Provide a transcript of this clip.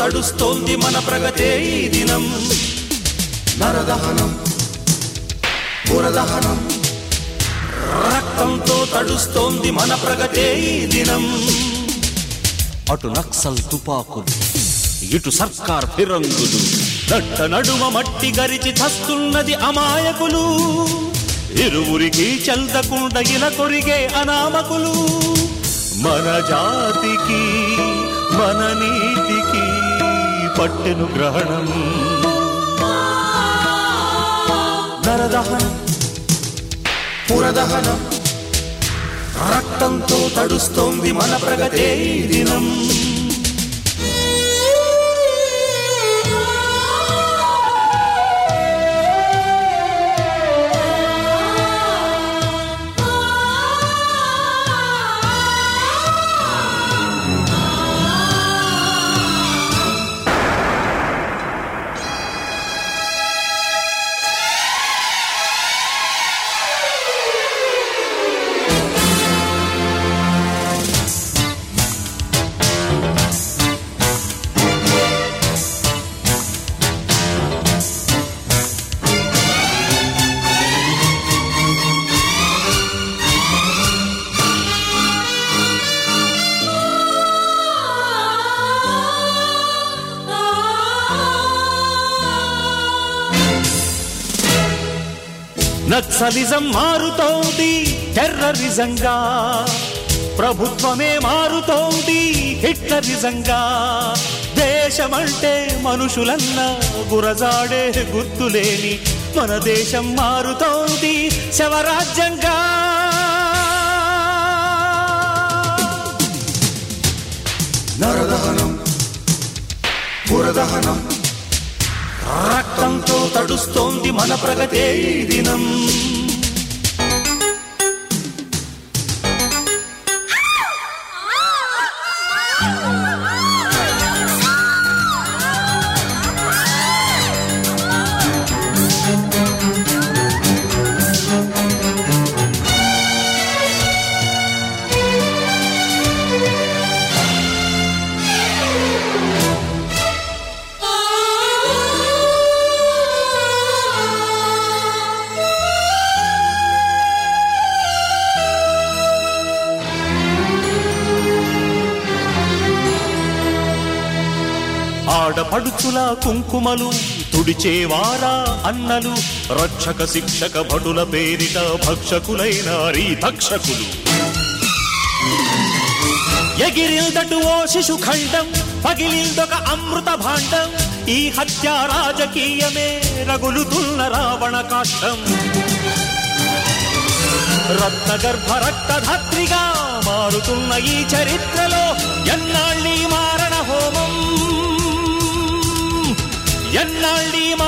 తడుస్తోంది మన ప్రగతే ఈ దినం నరదహనం పురదహనం రక్తంతో తడుస్తోంది మన ప్రగతే ఈ దినం అటు నక్సల్ తుపాకులు ఇటు సర్కార్ ఫిరంగులు నట్ట నడుమ మట్టి గరిచి చస్తున్నది అమాయకులు ఇరువురికి చెల్దకుండా ఇలా కొరిగే అనామకులు మన జాతికి మన నీతికి పట్టెను గ్రహణం నరదహనం పురదహనం రక్తంతో తడుస్తోంది మన ప్రగతే ఈ దినం నక్సలిజం మారుతోంది టెర్రరిజంగా ప్రభుత్వమే మారుతోంది హిట్లరిజంగా దేశమంటే మనుషులన్న గురజాడే గుర్తులేని మన దేశం మారుతోంది శవరాజ్యంగా నరదహనం పురదహనం రక్తంతో తడుస్తోంది మన ప్రగతే ఈ దినం ఆడపడుచుల కుంకుమలు తుడిచేవారా అన్నలు రక్షక శిక్షక భటుల పేరిట భక్షకులైన తక్షకులు ఎగిరిల్దటు ఓ శిశు ఖండం పగిలిల్దొక అమృత భాండం ఈ హత్య రాజకీయమే రగులుతున్న రావణ కాష్టం రత్నగర్భ రక్తధాత్రిగా మారుతున్న ఈ చరిత్రలో ఎన్నాళ్ళీ మారణ హోమం ఎన్నాళ్ళీ